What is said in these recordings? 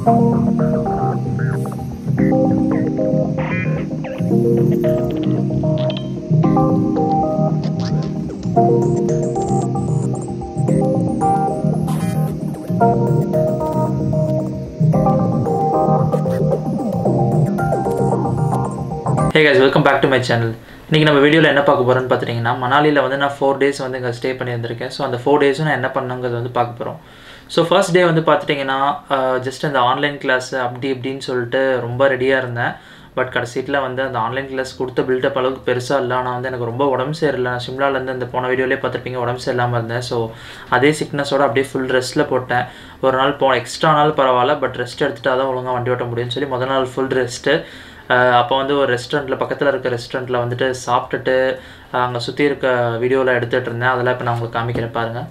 Hey guys welcome back to my channel இன்றைக்கி நம்ம வீடியோவில் என்ன பார்க்க போகிறோன்னு பார்த்துட்டிங்கன்னா மணாலியில் வந்து நான் ஃபோர் டேஸ் வந்து இங்கே ஸ்டே பண்ணியிருந்திருக்கேன் ஸோ அந்த ஃபோர் டேஸும் நான் என்ன பண்ணணுங்கிறது வந்து பார்க்க போகிறோம் ஸோ ஃபர்ஸ்ட் டே வந்து பார்த்துட்டிங்கன்னா ஜஸ்ட் அந்த ஆன்லைன் கிளாஸ் அப்படி இப்படின்னு சொல்லிட்டு ரொம்ப ரெடியாக இருந்தேன் பட் கடைசியில் வந்து அந்த ஆன்லைன் கிளாஸ் கொடுத்த பில்டப் அளவுக்கு பெருசாக இல்லை ஆனால் வந்து எனக்கு ரொம்ப உடம்பு சரியில்லை நான் சிம்லாலேருந்து அந்த போன வீடியோலேயே பார்த்துருப்பீங்க உடம்பு சரியில்லாமல் இருந்தேன் ஸோ அதே சிக்னஸோட அப்படியே ஃபுல் ரெஸ்ட்டில் போட்டேன் ஒரு நாள் போ எக்ஸ்ட்ரா நாள் பரவாயில்ல பட் ரெஸ்ட் எடுத்துகிட்டு தான் ஒழுங்காக வண்டி ஓட்ட முடியும்னு சொல்லி முதல் நாள் ஃபுல் ரெஸ்ட்டு அப்போ வந்து ஒரு ரெஸ்டாரண்ட்டில் பக்கத்தில் இருக்க ரெஸ்டாரண்ட்டில் வந்துட்டு சாப்பிட்டுட்டு அங்கே சுற்றி இருக்க வீடியோவில் எடுத்துகிட்டு இருந்தேன் அதெல்லாம் இப்போ நான் உங்களுக்கு காமிக்கிறேன் பாருங்கள்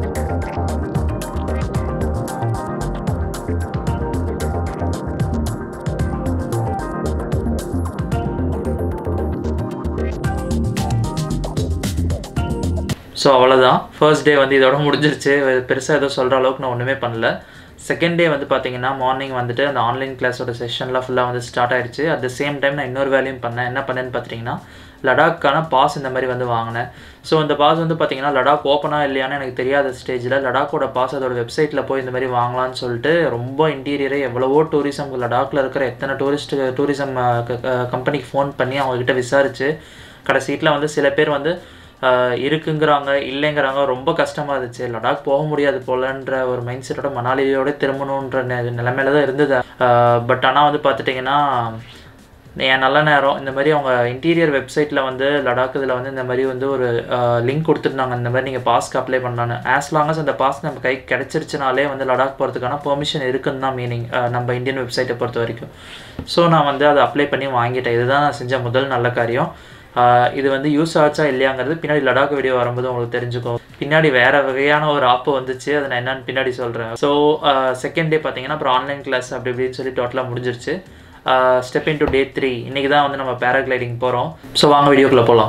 ஸோ அவ்வளோதான் ஃபர்ஸ்ட் டே வந்து இதோட முடிஞ்சிருச்சு பெருசாக எதுவும் சொல்கிற அளவுக்கு நான் ஒன்றுமே பண்ணல செகண்ட் டே வந்து பார்த்தீங்கன்னா மார்னிங் வந்துட்டு அந்த ஆன்லைன் கிளாஸோட செஷன்லாம் ஃபுல்லாக வந்து ஸ்டார்ட் ஆயிடுச்சு அட் த சேம் டைம் நான் இன்னொரு வேலையும் பண்ணேன் என்ன பண்ணேன்னு பார்த்தீங்கன்னா லடாக்கான பாஸ் இந்த மாதிரி வந்து வாங்கினேன் ஸோ இந்த பாஸ் வந்து பார்த்தீங்கன்னா லடாக் ஓப்பனாக இல்லையான்னு எனக்கு தெரியாத ஸ்டேஜில் லடாக்கோட பாஸ் அதோட வெப்சைட்டில் போய் இந்த மாதிரி வாங்கலாம்னு சொல்லிட்டு ரொம்ப இன்டீரியரே எவ்வளவோ டூரிசம் லடாக்கில் இருக்கிற எத்தனை டூரிஸ்ட் டூரிசம் கம்பெனிக்கு ஃபோன் பண்ணி அவங்கக்கிட்ட விசாரிச்சு கடைசீட்டில் வந்து சில பேர் வந்து இருக்குங்கிறாங்க இல்லைங்கிறாங்க ரொம்ப கஷ்டமாக இருந்துச்சு லடாக் போக முடியாது போலன்ற ஒரு மைண்ட் செட்டோட மணாலியோட திரும்பணுன்ற நிலைமையில தான் இருந்தது பட் ஆனால் வந்து பார்த்துட்டிங்கன்னா என் நல்ல நேரம் இந்த மாதிரி அவங்க இன்டீரியர் வெப்சைட்டில் வந்து லடாக் இதில் வந்து இந்த மாதிரி வந்து ஒரு லிங்க் கொடுத்துருந்தாங்க இந்த மாதிரி நீங்கள் பாஸ்க்கு அப்ளை பண்ணலான்னு ஆஸ் லாங் அஸ் அந்த பாஸ் நம்ம கைக்கு கிடச்சிருச்சுனாலே வந்து லடாக் போகிறதுக்கான பெர்மிஷன் இருக்குன்னு தான் மீனிங் நம்ம இந்தியன் வெப்சைட்டை பொறுத்த வரைக்கும் ஸோ நான் வந்து அதை அப்ளை பண்ணி வாங்கிட்டேன் இதுதான் நான் செஞ்ச முதல் நல்ல காரியம் இது வந்து யூஸ் ஆச்சா இல்லையாங்கிறது பின்னாடி லடாக் வீடியோ வரும்போது உங்களுக்கு தெரிஞ்சுக்கும் பின்னாடி வேறு வகையான ஒரு ஆப்பு வந்துச்சு அதை நான் என்னன்னு பின்னாடி சொல்கிறேன் ஸோ செகண்ட் டே பார்த்தீங்கன்னா அப்புறம் ஆன்லைன் கிளாஸ் அப்படி இப்படின்னு சொல்லி டோட்டலாக முடிஞ்சிருச்சு step into day three இன்றைக்கி தான் வந்து நம்ம பேராகிளைடிங் போகிறோம் ஸோ வாங்க வீடியோக்குள்ளே போகலாம்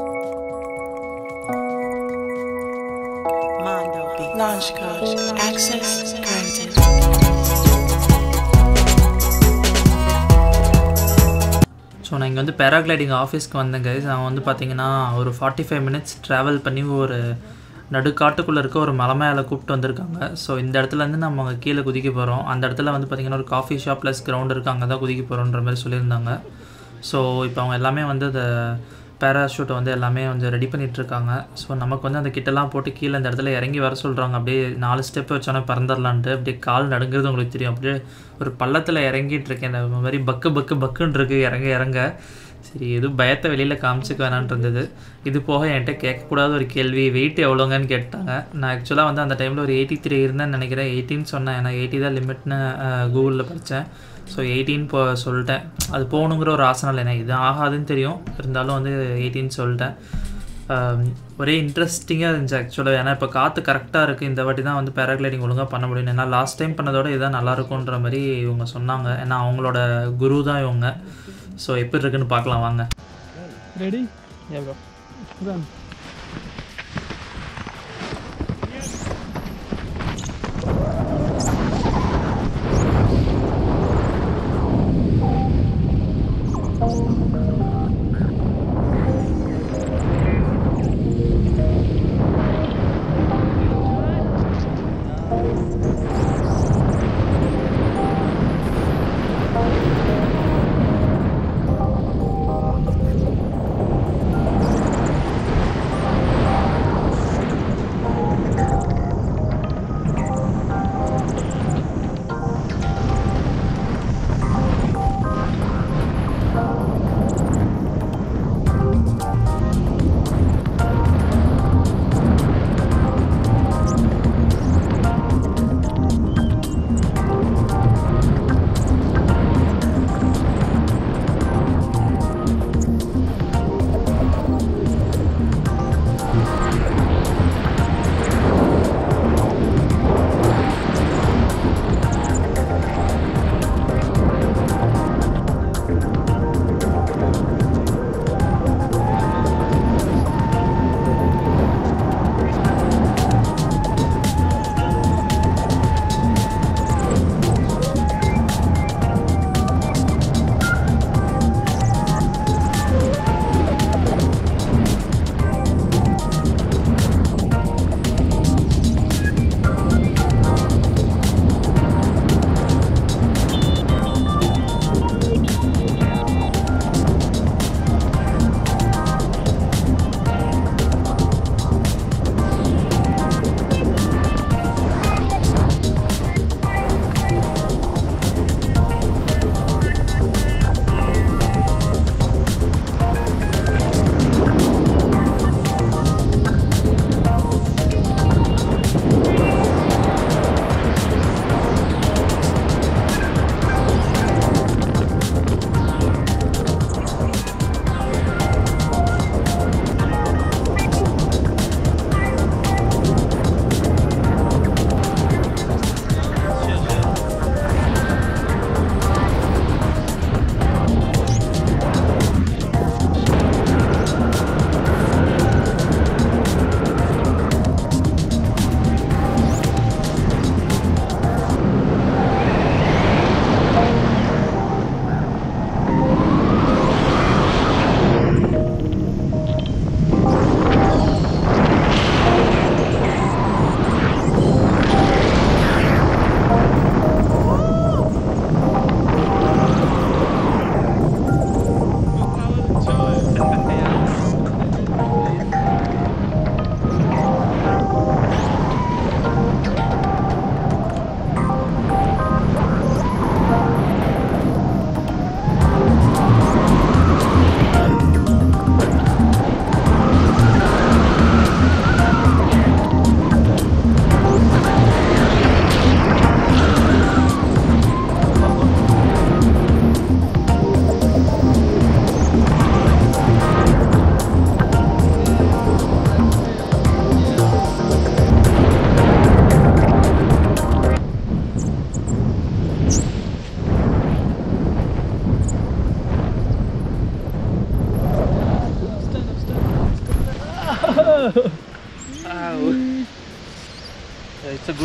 Launch code. Access granted. So நான் இங்கே வந்து பேராகிளைடிங் ஆஃபீஸ்க்கு வந்தேன் கைஸ் நான் வந்து பார்த்தீங்கன்னா ஒரு ஃபார்ட்டி ஃபைவ் மினிட்ஸ் ட்ராவல் பண்ணி ஒரு நடுக்காட்டுக்குள்ளே இருக்க ஒரு மலை மேலே கூப்பிட்டு வந்திருக்காங்க ஸோ இந்த இடத்துலேருந்து நம்ம அங்கே கீழே குதிக்க போகிறோம் அந்த இடத்துல வந்து பார்த்திங்கன்னா ஒரு காஃபி ஷாப் ப்ளஸ் கிரவுண்ட் இருக்குது அங்கே தான் குதிக்க போகிறோன்ற மாதிரி சொல்லியிருந்தாங்க ஸோ இப்போ அவங்க எல்லாமே வந்து அந்த பேராஷூட்டை வந்து எல்லாமே வந்து ரெடி பண்ணிகிட்ருக்காங்க ஸோ நமக்கு வந்து அந்த கிட்டலாம் போட்டு கீழே அந்த இடத்துல இறங்கி வர சொல்கிறாங்க அப்படியே நாலு ஸ்டெப் வச்சோன்னே பறந்துடலான்ட்டு அப்படியே கால் நடுங்கிறது உங்களுக்கு தெரியும் அப்படியே ஒரு பள்ளத்தில் இறங்கிட்டு இருக்கேன் இந்த மாதிரி பக்கு பக்கு பக்குன்னு இருக்குது இறங்க இறங்க சரி எதுவும் பயத்தை வெளியில் காமிச்சிக்க வேணான் இருந்தது இது போக என்கிட்ட கேட்கக்கூடாத ஒரு கேள்வி வெயிட் எவ்வளோங்கன்னு கேட்டாங்க நான் ஆக்சுவலாக வந்து அந்த டைமில் ஒரு எயிட்டி த்ரீ இருந்தேன்னு நினைக்கிறேன் எயிட்டின்னு சொன்னேன் ஏன்னா எயிட்டி தான் லிமிட்னு கூகுளில் படித்தேன் ஸோ எயிட்டின் போ சொல்லிட்டேன் அது போகணுங்கிற ஒரு ஆசனம் இல்லை இது ஆகாதுன்னு தெரியும் இருந்தாலும் வந்து எயிட்டின்னு சொல்லிட்டேன் ஒரே இன்ட்ரெஸ்டிங்காக இருந்துச்சு ஆக்சுவலாக ஏன்னா இப்போ காற்று கரெக்டாக இருக்குது இந்த வாட்டி தான் வந்து பேராகிளைடிங் ஒழுங்காக பண்ண முடியும் ஏன்னா லாஸ்ட் டைம் பண்ணதோட இதுதான் நல்லாயிருக்குன்ற மாதிரி இவங்க சொன்னாங்க ஏன்னா அவங்களோட குரு தான் இவங்க ஸோ எப்படி இருக்குன்னு பார்க்கலாம் வாங்க Ready? Yeah, bro. Run.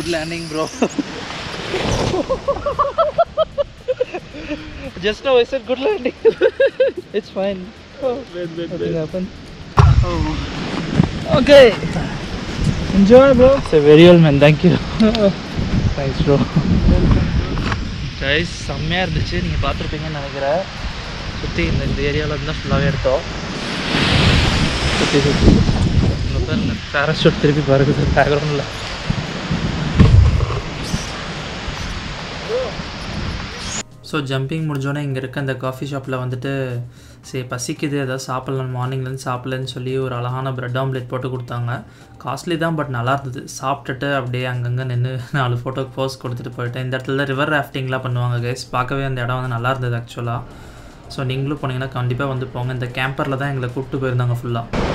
Good landing bro just no I said good landing it's fine nothing happened Okay. Enjoy, bro. It's a very old man. Thank you. Thanks, bro. Guys செம்மையாக இருந்துச்சு நீங்கள் பார்த்துருப்பீங்கன்னு நினைக்கிறேன் சுற்றி இந்த இந்த ஏரியாவில் இருந்து தான் ஃபுல்லாகவே எடுத்தோம் சுற்றி சுற்றி இங்கே பாருங்க பேராஷூட் திருப்பி பாருங்க சார் பேக்ரவுண்டில் ஸோ ஜம்பிங் முடிஞ்சோடனே இங்கே இருக்க அந்த காஃபி ஷாப்பில் வந்துட்டு சரி பசிக்குது ஏதாவது சாப்பிட்லாம் மார்னிங்லேருந்து சாப்பிட்லன்னு சொல்லி ஒரு அழகான ப்ரெட் ஆம்லேட் போட்டு கொடுத்தாங்க காஸ்ட்லி தான் பட் நல்லா இருந்தது சாப்பிட்டுட்டு அப்படியே அங்கங்கே நின்று நாலு ஃபோட்டோக்கு போஸ் கொடுத்துட்டு போயிட்டேன் இந்த இடத்துல ரிவர் ராஃப்டிங்லாம் பண்ணுவாங்க கைஸ் பார்க்கவே அந்த இடம் வந்து நல்லா இருந்தது ஆக்சுவலாக ஸோ நீங்களும் போனீங்கன்னா கண்டிப்பாக வந்து போங்க இந்த கேம்பரில் தான் எங்களை கூப்பிட்டு போயிருந்தாங்க ஃபுல்லாக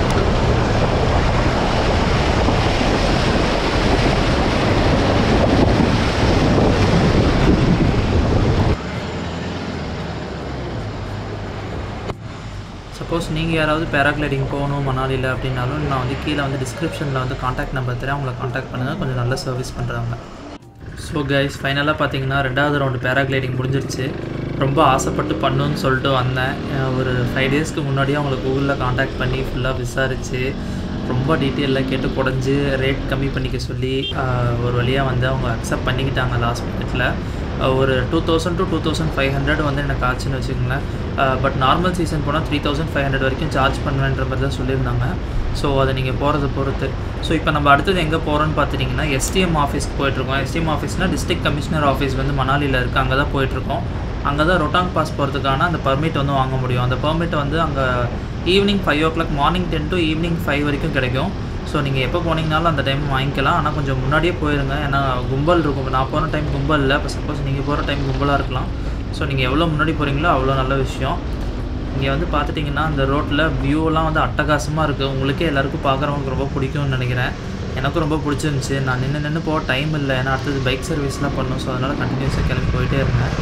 சப்போஸ் நீங்கள் யாராவது பேராகிளைடிங் போகணும் மணாலியில் அப்படின்னாலும் நான் வந்து கீழே வந்து டிஸ்கிரிப்ஷனில் வந்து காண்டாக்ட் நம்பர் தரேன் அவங்கள காண்டாக்ட் பண்ணுங்கள் கொஞ்சம் நல்ல சர்வீஸ் பண்ணுறாங்க ஸோ கைஸ் ஃபைனலாக பார்த்தீங்கன்னா ரெண்டாவது ரவுண்டு பேராகிளைடிங் முடிஞ்சிருச்சு ரொம்ப ஆசைப்பட்டு பண்ணணும்னு சொல்லிட்டு வந்தேன் அஹ் ஒரு ஃபைவ் டேஸ்க்கு முன்னாடியே அவங்கள கூகுளில் காண்டாக்ட் பண்ணி ஃபுல்லாக விசாரித்து ரொம்ப டீட்டெயிலில் கேட்டு குடஞ்சி ரேட் கம்மி பண்ணிக்க சொல்லி அஹ் ஒரு வழியாக வந்து அவங்க அக்செப்ட் பண்ணிக்கிட்டாங்க லாஸ்ட் மினிட்ல ஒரு two thousand to two thousand five hundred வந்து எனக்கு ஆச்சுன்னு வச்சுக்கோங்களேன் பட் நார்மல் சீசன் போனால் த்ரீ தௌசண்ட் ஃபைவ் ஹண்ட்ரட் வரைக்கும் சார்ஜ் பண்ணுவேன்ற மாதிரி தான் சொல்லியிருந்தாங்க ஸோ அதை நீங்கள் போகிறத பொறுத்து ஸோ இப்போ நம்ம அடுத்தது எங்கே போகிறோன்னு பார்த்துட்டிங்கன்னா எஸ்டிஎம் ஆஃபீஸ்க்கு போயிட்டுருக்கோம் எஸ்டிஎம் ஆஃபீஸ்னால் டிஸ்ட்ரிக்ட் கமிஷனர் ஆஃபீஸ் வந்து மணாலியில் இருக்குது அங்கே தான் போயிட்டுருக்கோம் அங்கே தான் ரொட்டாங் பாஸ் போகிறதுக்கான அந்த பர்மிட் வந்து வாங்க முடியும் அந்த பர்மிட் வந்து அங்கே evening five o'clock morning ten to evening five வரைக்கும் கிடைக்கும் ஸோ நீங்கள் எப்போ போனீங்கனாலும் அந்த டைம் வாங்கிக்கலாம் ஆனால் கொஞ்சம் முன்னாடியே போயிருங்க ஏன்னா கும்பல் இருக்கும் இப்போ நான் போன டைம் கும்பல் இல்லை இப்போ சப்போஸ் நீங்கள் போகிற டைம் கும்பலாக இருக்கலாம் ஸோ நீங்கள் எவ்வளோ முன்னாடி போகிறீங்களோ அவ்வளோ நல்ல விஷயம் இங்கே வந்து பார்த்துட்டிங்கன்னா அந்த ரோட்டில் வியூலாம் வந்து அட்டகாசமாக இருக்குது உங்களுக்கே எல்லாருக்கும் பார்க்குறவங்களுக்கு ரொம்ப பிடிக்கும்னு நினைக்கிறேன் எனக்கும் ரொம்ப பிடிச்சிருந்துச்சி நான் நின்று நின்று போக டைம் இல்லை ஏன்னா அடுத்தது பைக் சர்வீஸ்லாம் பண்ணணும் ஸோ அதனால் கண்டினியூஸாக கிளம்பி போயிட்டே இருந்தேன்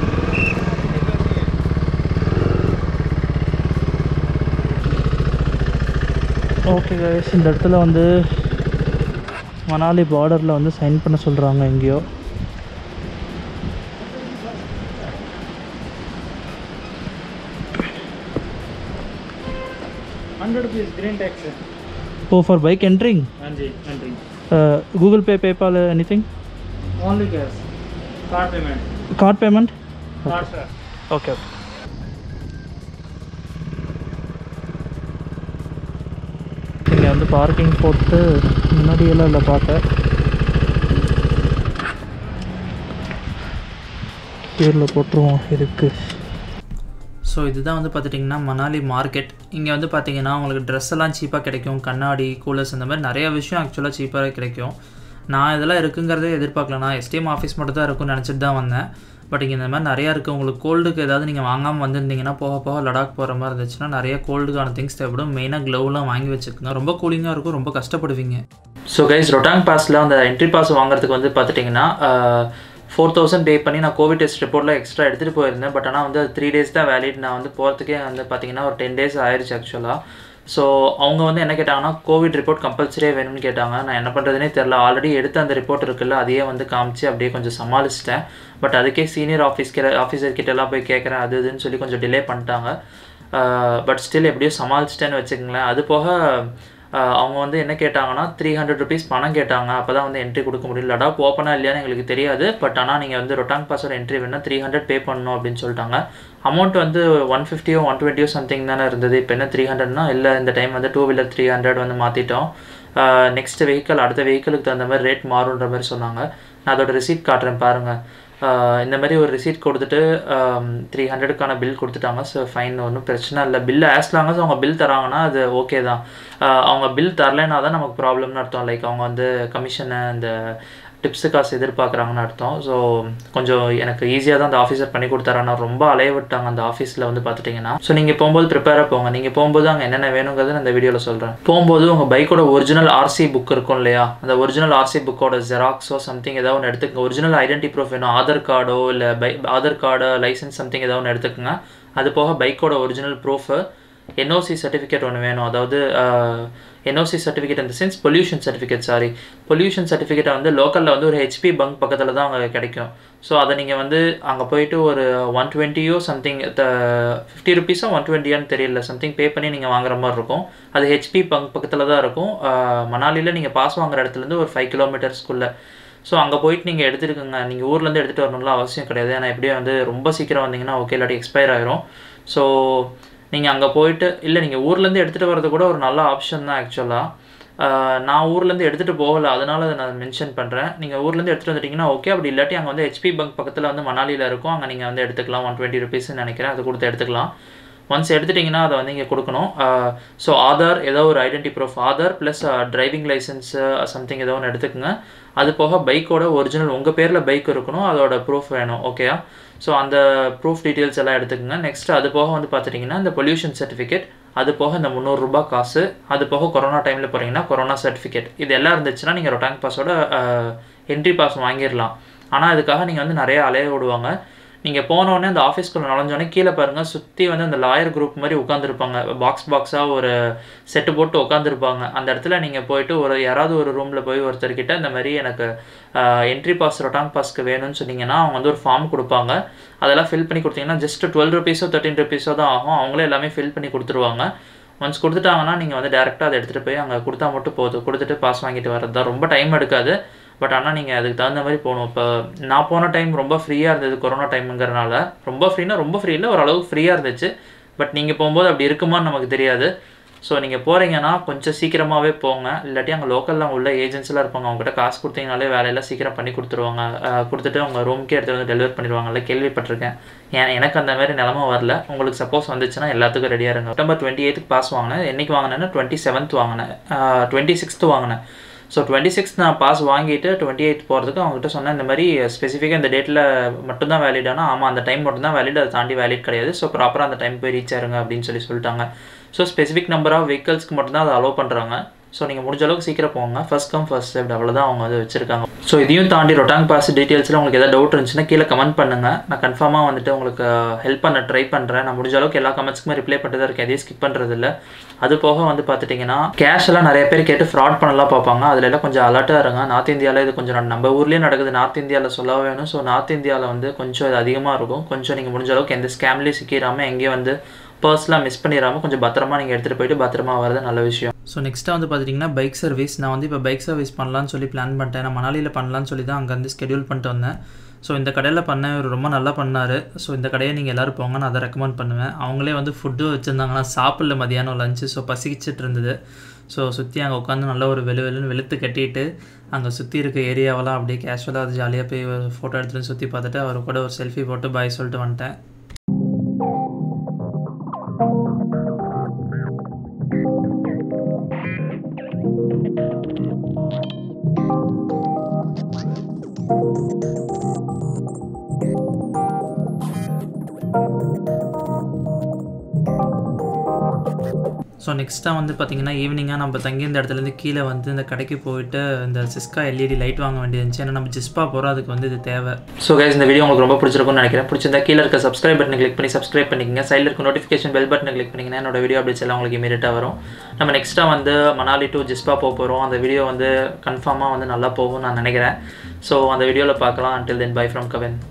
ஓகே கைஸ் இந்த இடத்துல வந்து மணாலி பார்டரில் வந்து சைன் பண்ண சொல்கிறாங்க எங்கேயோ हंड्रेड रुपीज़ ग्रीन टैक्स है ஓ ஃபார் பைக் என்ட்ரிங் हाँ जी entry Google Pay PayPal anything only cash card payment card payment card sir okay இங்கே வந்து பார்க்கிங் போட்டு முன்னாடியெல்லாம் இல்லை பார்த்தேன் கீரில் போட்டுருவோம் இருக்கு ஸோ இதுதான் வந்து பார்த்துட்டிங்கன்னா மணாலி மார்க்கெட் இங்கே வந்து பார்த்தீங்கன்னா உங்களுக்கு ட்ரெஸ் எல்லாம் சீப்பாக கிடைக்கும் கண்ணாடி கூலர்ஸ் இந்த மாதிரி நிறைய விஷயம் ஆக்சுவலாக சீப்பாக கிடைக்கும் நான் இதெல்லாம் இருக்குங்கிறதே எதிர்பார்க்கல நான் எஸ்டிஎம் ஆஃபீஸ் மட்டும் தான் இருக்கும்னு நினச்சிட்டு தான் வந்தேன் பட் இங்கே இந்த மாதிரி நிறையா இருக்குது உங்களுக்கு கோல்டுக்கு ஏதாவது நீங்கள் வாங்காமல் வந்திருந்தீங்கன்னா போக போக லடாக் போகிற மாதிரி இருந்துச்சுன்னா நிறைய கோல்டுக்கான திங்ஸ் தேவைப்படும் மெயினாக க்ளவுலாம் வாங்கி வச்சுக்கோங்க ரொம்ப கூலிங்காக இருக்கும் ரொம்ப கஷ்டப்படுவீங்க ஸோ கைஸ் ரொட்டாங் பாஸில் அந்த என்ட்ரி பாஸ் வாங்குறதுக்கு வந்து பார்த்துட்டிங்கன்னா ஃபோர் தௌசண்ட் பே பண்ணி நான் கோவிட் டெஸ்ட் ரிப்போர்ட்டில் எக்ஸ்ட்ரா எடுத்துகிட்டு போயிருந்தேன் பட் ஆனால் வந்து அது த்ரீ டேஸ் தான் வேலிட் நான் வந்து போகிறதுக்கே வந்து பார்த்தீங்கன்னா ஒரு டென் டேஸ் ஆயிடுச்சு ஆக்சுவலாக ஸோ அவங்க வந்து என்ன கேட்டாங்கன்னா கோவிட் ரிப்போர்ட் கம்பல்சரியாக வேணும்னு கேட்டாங்க நான் என்ன பண்ணுறதுனே தெரில ஆல்ரெடி எடுத்த அந்த ரிப்போர்ட் இருக்குல்ல அதையே வந்து காமிச்சு அப்படியே கொஞ்சம் சமாளிச்சிட்டேன் பட் அதுக்கே சீனியர் ஆஃபீஸ் ஆஃபீஸர் கிட்டலாம் போய் கேட்குறேன் அது இதுன்னு சொல்லி கொஞ்சம் டிலே பண்ணிட்டாங்க பட் ஸ்டில் எப்படியோ சமாளிச்சிட்டேன்னு வச்சுக்கோங்களேன் அது போக ஆஹ் அவங்க வந்து என்ன கேட்டாங்கன்னா த்ரீ ஹண்ட்ரட் ருபீஸ் பணம் கேட்டாங்க அப்போ தான் வந்து என்ட்ரி கொடுக்க முடியும் லடாக் ஓப்பனாக இல்லையான்னு எங்களுக்கு தெரியாது பட் ஆனால் நீங்கள் வந்து ரொட்டாங் பாஸோட என்ட்ரி வேணால் த்ரீ ஹண்ட்ரட் பே பண்ணணும் அப்படின்னு சொல்லிட்டாங்க அமௌண்ட் வந்து ஒன் ஃபிஃப்டியோ ஒன் டுவெண்ட்டியோ சம்திங் தானே இருந்தது இப்போ என்ன த்ரீ ஹண்ட்ரட்னா இல்லை இந்த டைம் வந்து டூ வீலர் த்ரீ ஹண்ட்ரட் வந்து மாற்றிட்டோம் நெக்ஸ்ட் வெஹிக்கல் அடுத்த வெஹிக்கிளுக்கு தகுந்த மாதிரி ரேட் மாறுன்ற மாதிரி சொன்னாங்க நான் அதோட ரிசீட் காட்டுறேன் பாருங்கள் ஆஹ் இந்த மாதிரி ஒரு ரிசீட் கொடுத்துட்டு த்ரீ ஹண்ட்ரடுக்கான பில் கொடுத்துட்டாங்க ஸோ ஃபைன் ஒன்றும் பிரச்சனை இல்லை பில் ஆஸ் லாங் அவங்க பில் தராங்கன்னா அது ஓகே தான் ஆஹ் அவங்க பில் தரலைன்னா தான் நமக்கு ப்ராப்ளம்னு அர்த்தம் லைக் அவங்க வந்து கமிஷனை இந்த டிப்ஸு காசு எதிர்பார்க்குறாங்கன்னு அர்த்தம் ஸோ கொஞ்சம் எனக்கு ஈஸியாக தான் அந்த ஆஃபீஸர் பண்ணி கொடுத்தாரு ஆனால் ரொம்ப அலைய விட்டாங்க அந்த ஆஃபீஸில் வந்து பார்த்துட்டிங்கன்னா ஸோ நீங்கள் போகும்போது ப்ரிப்பேராக போங்க நீங்கள் போகும்போது அங்கே என்னென்ன வேணுங்கிறது நான் இந்த வீடியோவில் சொல்கிறேன் போகும்போது உங்கள் பைக்கோட ஒரிஜினல் ஆர்சி புக் இருக்கும் இல்லையா அந்த ஒரிஜினல் ஆர்சி புக்கோட ஜெராக்ஸோ சம்திங் ஏதாவது ஒன்று எடுத்துக்கங்க ஒரிஜினல் ஐடென்டி ப்ரூஃப் வேணும் ஆதார் கார்டோ இல்லை by Aadhaar card license something ஏதாவது ஒன்று எடுத்துக்கோங்க அது போக பைக்கோட ஒரிஜினல் ப்ரூஃபு என்ஓசி சர்டிஃபிகேட் ஒன்று வேணும் அதாவது என்ஓசி சர்டிஃபிகேட் இந்த sense pollution certificate sorry pollution சர்டிஃபிகேட்டை வந்து லோக்கலில் வந்து ஒரு ஹெச்பி பங்க் பக்கத்தில் தான் அங்கே கிடைக்கும் ஸோ அதை நீங்கள் வந்து அங்கே போயிட்டு ஒரு ஒன் டுவெண்ட்டியோ சம்திங் ஃபிஃப்டி ருபீஸோ ஒன் டுவெண்ட்டியான்னு தெரியல சம்திங் பே பண்ணி நீங்கள் வாங்குற மாதிரி இருக்கும் அது ஹெச்பி பங்க் பக்கத்தில் தான் இருக்கும் மணாலியில் நீங்கள் பாஸ் வாங்குற இடத்துலேருந்து ஒரு ஃபைவ் கிலோமீட்டர்ஸ்க்குள்ளே ஸோ அங்கே போயிட்டு நீங்கள் எடுத்துருக்குங்க நீங்கள் ஊர்லேருந்து எடுத்துகிட்டு வரணும்லாம் அவசியம் கிடையாது ஏன்னா எப்படியும் வந்து ரொம்ப சீக்கிரம் வந்தீங்கன்னா ஓகே இல்லாட்டி எக்ஸ்பயர் ஆயிரும் ஸோ நீங்கள் அங்கே போயிட்டு இல்லை நீங்கள் ஊர்லேருந்து எடுத்துகிட்டு வர்றது கூட ஒரு நல்ல ஆப்ஷன் தான் ஆக்சுவலாக நான் ஊர்லேருந்து எடுத்துகிட்டு போகலை அதனால அதை நான் மென்ஷன் பண்ணுறேன் நீங்கள் ஊர்லேருந்து எடுத்துகிட்டு வந்துட்டிங்கன்னா ஓகே அப்படி இல்லாட்டி அங்கே வந்து ஹெச்பி பங்க் பக்கத்தில் வந்து மணாலியில் இருக்கும் அங்கே நீங்கள் வந்து எடுத்துக்கலாம் ஒன் டுவெண்ட்டி ருபீஸ்ன்னு நினைக்கிறேன் அது கொடுத்து எடுத்துக்கலாம் ஒன்ஸ் எடுத்துட்டிங்கன்னா அதை வந்து இங்கே கொடுக்கணும் ஸோ ஆதார் ஏதோ ஒரு identity proof Aadhaar plus driving license something ஏதோ ஒன்று எடுத்துக்கோங்க அது போக பைக்கோட ஒரிஜினல் உங்கள் பேரில் பைக் இருக்கணும் அதோட ப்ரூஃப் வேணும் ஓகேயா ஸோ அந்த ப்ரூஃப் டீட்டெயில்ஸ் எல்லாம் எடுத்துக்கோங்க நெக்ஸ்ட் அது போக வந்து பார்த்துட்டிங்கன்னா இந்த பொல்யூஷன் சர்டிஃபிகேட் அது போக இந்த முந்நூறுரூபா காசு அது போக கொரோனா டைமில் போகிறீங்கன்னா கொரோனா சர்டிஃபிகேட் இது எல்லாம் இருந்துச்சுன்னா நீங்கள் ரொட்டாங் பாஸோட என்ட்ரி பாஸ் வாங்கிடலாம் ஆனால் அதுக்காக நீங்கள் வந்து நிறைய அலைய விடுவாங்க நீங்கள் போனோடனே அந்த ஆஃபீஸ்க்குள்ளே நுழைஞ்சோடனே கீழே பாருங்கள் சுற்றி வந்து அந்த லாயர் குரூப் மாதிரி உட்காந்துருப்பாங்க பாக்ஸ் பாக்ஸாக ஒரு செட்டு போட்டு உட்காந்துருப்பாங்க அந்த இடத்துல நீங்கள் போயிட்டு ஒரு யாராவது ஒரு ரூமில் போய் ஒருத்தர்கிட்ட இந்த மாதிரி எனக்கு என்ட்ரி பாஸ் ரொட்டாங் பாஸ்க்கு வேணும்னு சொன்னீங்கன்னா அவங்க வந்து ஒரு ஃபார்ம் கொடுப்பாங்க அதெல்லாம் ஃபில் பண்ணி கொடுத்தீங்கன்னா ஜஸ்ட் டுவெல் ருபீஸோ தேர்ட்டின் ருபீஸோ தான் ஆகும் அவங்களே எல்லாமே ஃபில் பண்ணி கொடுத்துருவாங்க ஒன்ஸ் கொடுத்துட்டாங்கன்னா நீங்கள் வந்து டேரெக்டாக அதை எடுத்துகிட்டு போய் அங்கே கொடுத்தா மட்டும் போதும் கொடுத்துட்டு பாஸ் வாங்கிட்டு வரது தான் ரொம்ப டைம் எடுக்காது பட் ஆனால் நீங்கள் அதுக்கு தகுந்த மாதிரி போகணும் இப்போ நான் போன டைம் ரொம்ப ஃப்ரீயாக இருந்தது கொரோனா டைமுங்கிறனால ரொம்ப ஃப்ரீனா ரொம்ப ஃப்ரீ இல்லை ஓரளவுக்கு ஃப்ரீயாக இருந்துச்சு பட் நீங்கள் போகும்போது அப்படி இருக்குமான்னு நமக்கு தெரியாது ஸோ நீங்கள் போகிறீங்கன்னா கொஞ்சம் சீக்கிரமாகவே போங்க இல்லாட்டி அங்கே லோக்கலில் உள்ள ஏஜென்ட்ஸ்லாம் இருப்பாங்க அவங்ககிட்ட காசு கொடுத்தீங்கனாலே வேலையெல்லாம் சீக்கிரம் பண்ணி கொடுத்துருவாங்க கொடுத்துட்டு அவங்க ரூம்க்கே எடுத்து வந்து டெலிவர் பண்ணிடுவாங்கல்ல கேள்விப்பட்டிருக்கேன் ஏன் எனக்கு அந்த மாதிரி நிலமை வரல உங்களுக்கு சப்போஸ் வந்துச்சுன்னா எல்லாத்துக்கும் ரெடியாக இருங்க செப்டம்பர் டுவெண்ட்டி எயித்துக்கு பாஸ் வாங்கினேன் என்றைக்கு வாங்கினேன்னா டுவெண்ட்டி செவன்த் வாங்கினேன் டுவெண்ட்டி சிக்ஸ்த்து வாங்கினேன் ஸோ டுவெண்ட்டி சிக்ஸ் நான் பாஸ் வாங்கிட்டு டுவெண்ட்டி எயிட் போகிறதுக்கு அவங்ககிட்ட சொன்னேன் இந்த மாதிரி ஸ்பெசிஃபிக்காக இந்த டேட்டில் மட்டும்தான் வேலிடானா ஆமாம் அந்த டைம் மட்டும்தான் வேலிட் அதை தாண்டி வேலிட் கிடையாது ஸோ ப்ராப்பராக அந்த டைம் போய் ரீச் ஆயிருங்க அப்படின்னு சொல்லி சொல்லிட்டாங்க ஸோ ஸ்பெசிஃபிக் நம்பர் ஆஃப் வெஹிக்கல்ஸ்க்கு மட்டும்தான் அதை அலோவ் பண்ணுறாங்க ஸோ நீங்கள் முடிஞ்ச அளவுக்கு சீக்கிரம் போங்க ஃபர்ஸ்ட் கம் ஃபர்ஸ்ட் சர்வ் அவ்வளோதான் அவங்க வந்து வச்சிருக்காங்க ஸோ இதையும் தாண்டி ரொட்டாங் பாஸ் டீட்டெயில்ஸில் உங்களுக்கு எதாவது டவுட் இருந்துச்சுன்னா கீழே கமெண்ட் பண்ணுங்கள் நான் கன்ஃபார்மாக வந்துட்டு உங்களுக்கு ஹெல்ப் பண்ண ட்ரை பண்ணுறேன் நான் முடிஞ்ச அளவுக்கு எல்லா கமெண்ட்ஸ்க்குமே ரிப்ளை பண்ணிட்டு தான் இருக்கேன் எதையும் ஸ்கிப் பண்ணுறது இல்லை அது போக வந்து பார்த்துட்டிங்கன்னா கேஷ் எல்லாம் நிறைய பேர் கேட்டு ஃப்ராட் பண்ணலாம் பார்ப்பாங்க அதில் எல்லாம் கொஞ்சம் அலர்ட்டாக இருங்க நார்த் இந்தியாவில் இது கொஞ்சம் நம்ம ஊர்லேயே நடக்குது நார்த் இந்தியாவில் சொல்ல வேணும் ஸோ நார்த் இந்தியாவில் வந்து கொஞ்சம் இது அதிகமாக இருக்கும் கொஞ்சம் நீங்கள் முடிஞ்ச அளவுக்கு எந்த ஸ்கேம்லேயும் சிக்கிடாமல் எங்கேயும் வந்து பர்ஸ்லாம் மிஸ் பண்ணிடாமல் கொஞ்சம் பத்திரமா நீங்கள் எடுத்துகிட்டு போயிட்டு பத்திரமா வரது நல்ல விஷயம் ஸோ நெக்ஸ்ட்டாக வந்து பார்த்திங்கன்னா பைக் சர்வீஸ் நான் வந்து இப்போ பைக் சர்வீஸ் பண்ணலான்னு சொல்லி பிளான் பண்ணிட்டேன் நான் மணாலியில் பண்ணலான்னு சொல்லி தான் அங்கேருந்து ஸ்கெடியூல் பண்ணிட்டு வந்தேன் ஸோ இந்த கடையில் பண்ண இவர் ரொம்ப நல்லா பண்ணார் ஸோ இந்த கடையை நீங்கள் எல்லோரும் போங்க நான் அதை ரெக்கமெண்ட் பண்ணுவேன் அவங்களே வந்து ஃபுட்டு வச்சுருந்தாங்கன்னா சாப்பிடல மதியானம் லஞ்சு ஸோ பசிக்கிச்சிட்டு இருந்தது ஸோ சுற்றி அங்கே உட்காந்து நல்ல ஒரு வெளு வெளுன்னு வெளுத்து கட்டிட்டு அங்கே சுற்றி இருக்க ஏரியாவெல்லாம் அப்படியே கேஷுவலாக அது ஜாலியாக போய் ஒரு ஃபோட்டோ எடுத்துகிட்டு சுற்றி பார்த்துட்டு அவர் கூட ஒரு செல்ஃபி போட்டு பாய் சொல்லிட்டு வந்துட்டேன் ஸோ நெக்ஸ்ட்டாக வந்து பார்த்தீங்கன்னா ஈவினிங்காக நம்ம தங்கி இந்த இடத்துலேருந்து கீழே வந்து இந்த கடைக்கு போயிட்டு இந்த சிஸ்கா எல்இடி லைட் வாங்க வேண்டியிருந்துச்சு ஏன்னா நம்ம ஜிஸ்பா போகிறோம் அதுக்கு வந்து இது தேவை ஸோ கைஸ் இந்த வீடியோ உங்களுக்கு ரொம்ப பிடிச்சிருக்கும்னு நினைக்கிறேன் பிடிச்சிருந்தா கீழே இருக்க சப்ஸ்கிரைப் பட்டனை கிளிக் பண்ணி சப்ஸ்கிரைப் பண்ணிக்கங்க சைடில் இருக்க நோட்டிஃபிகேஷன் பெல் பட்டனை கிளிக் பண்ணிங்கன்னா என்னோட வீடியோ அப்டேட்ஸ் எல்லாம் உங்களுக்கு இமீடியட்டாக வரும் நம்ம நெக்ஸ்ட்டாக வந்து மணாலி டு ஜிஸ்பா போக போகிறோம் அந்த வீடியோ வந்து கன்ஃபார்மாக வந்து நல்லா போகும்னு நான் நினைக்கிறேன் ஸோ அந்த வீடியோவில் பார்க்கலாம் until then bye from Kavin